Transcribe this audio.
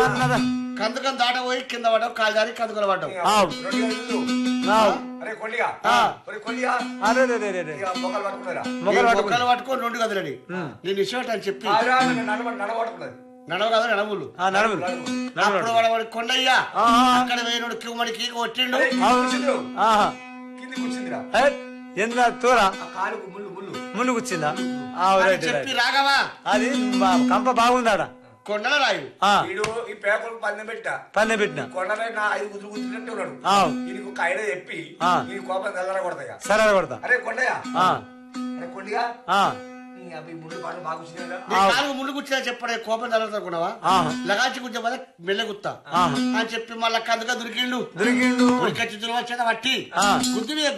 అన్నదా కందుకం దాట పోయి కింద పడ్డావు కాలు జారి కందుకలు పడ్డావు ఆవ్. రెండు గదులు. ఆవ్. అరే కొల్లిగా ఆ. ఒరే కొల్లిగా అరే రే రే రే రే. ఇక మొక్కలు పట్టుకున్నారా మొగలు ఈ పట్టుకుని మొక్కలు పట్టుకొని రెండు గదులని నేను ఇష్టం అని చెప్పి ఆరా నడవ నడవట్టుకున్నది నడవ కదా నడవులు ఆ, నడుములు అప్పుడు నడుములు వాడు వాడు కొండయ్యా ఆ, ఆ. అక్కడ వేయనుడు కిమ్మడికి కొట్టిండు అరే, కింద కూర్చుందిరు. ఆహా. కింది కూర్చుందిరా ఏ, ఎంత తూరా ఆ కాలుకు ముళ్ళు ముళ్ళు ముందు కూర్చిందా ఆ, అని రైట్, చెప్పి రైట్. రాగవా అది మా కంప బాగుందాడ కొండల రాయు ఆ, వీడు ఈ పేపర్ పందెం పెట్టా పన్నే పెట్టిన కొండపై నా ఐదు గుర్తులు గుర్తున్నట్టు ఉన్నాడు ఆ. ఈయనకు ఒక ఐడియా చెప్పి ఆ. ఈ కోపం తెల్లర కొడతాయి సరే కొడతా అరే కొండయ్య ఆ, అరే కొండగా ఆ, నీ అబ్బాయి ముళ్ళు పాటలు బాగా వచ్చినాయిరా నీ కాలుకు ముందు కూర్చున్నా చెప్పడే కోపం తలనుకున్నావా ఆహా. లగాచి కూర్చో పద మెల్లగుత్తా ఆహా. అని చెప్పి మళ్ళా కందుక దొరికిండు దొరికిండు దొరికొచ్చి దుర్వచ్చేద పట్టి ఆ. గుద్దు మీద